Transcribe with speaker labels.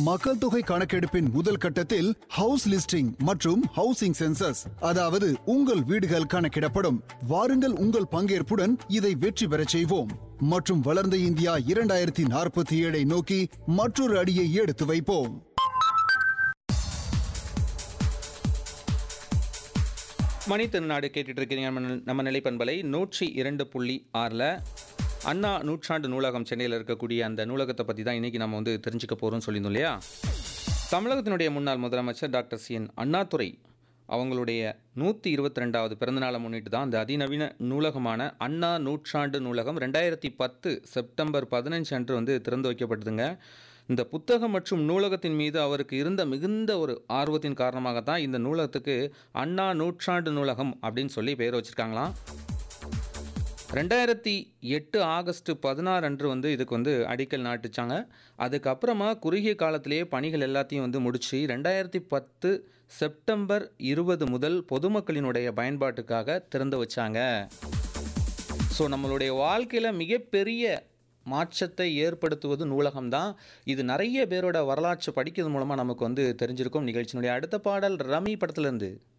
Speaker 1: மக்கள் தொகை கணக்கெடுப்பின் முதல் கட்டத்தில் ஹவுஸ் லிஸ்டிங் மற்றும் ஹவுசிங் சென்சஸ் அதாவது உங்கள் வீடுகள் கணக்கிடப்படும் வாருங்கள் உங்கள் பங்கேற்புடன் இதை வெற்றி பெறச் செய்வோம் மற்றும் வளர்ந்த இந்தியா இரண்டாயிரத்தி நாற்பத்தி ஏழை நோக்கி மற்றொரு அடியை எடுத்து வைப்போம்
Speaker 2: மணி திருநாடு கேட்டுட்டு இருக்கிறீங்க நம்ம நி- நம்ம நிலைப்பண்பலை நூற்றி இரண்டு புள்ளி ஆறில் அண்ணா நூற்றாண்டு நூலகம் சென்னையில் இருக்கக்கூடிய அந்த நூலகத்தை பற்றி தான் இன்றைக்கி நம்ம வந்து தெரிஞ்சுக்க போகிறோம்னு சொல்லியிருந்தோம் இல்லையா தமிழகத்தினுடைய முன்னாள் முதலமைச்சர் டாக்டர் சி என் அண்ணாதுரை அவங்களுடைய நூற்றி இருபத்தி ரெண்டாவது பிறந்தநாளை முன்னிட்டு தான் அந்த அதிநவீன நூலகமான அண்ணா நூற்றாண்டு நூலகம் ரெண்டாயிரத்தி பத்து செப்டம்பர் பதினஞ்சு அன்று வந்து திறந்து வைக்கப்பட்டதுங்க இந்த புத்தகம் மற்றும் நூலகத்தின் மீது அவருக்கு இருந்த மிகுந்த ஒரு ஆர்வத்தின் காரணமாகத்தான் இந்த நூலகத்துக்கு அண்ணா நூற்றாண்டு நூலகம் அப்படின்னு சொல்லி பெயர் வச்சுருக்காங்களாம் ரெண்டாயிரத்தி எட்டு ஆகஸ்ட் பதினாறு அன்று வந்து இதுக்கு வந்து அடிக்கல் நாட்டுச்சாங்க அதுக்கப்புறமா குறுகிய காலத்திலேயே பணிகள் எல்லாத்தையும் வந்து முடிச்சு ரெண்டாயிரத்தி பத்து செப்டம்பர் இருபது முதல் பொதுமக்களினுடைய பயன்பாட்டுக்காக திறந்து வச்சாங்க ஸோ நம்மளுடைய வாழ்க்கையில் மிகப்பெரிய மாற்றத்தை ஏற்படுத்துவது நூலகம்தான் இது நிறைய பேரோட வரலாற்று படிக்கிறது மூலமாக நமக்கு வந்து தெரிஞ்சிருக்கும் நிகழ்ச்சியினுடைய அடுத்த பாடல் ரமி படத்துலேருந்து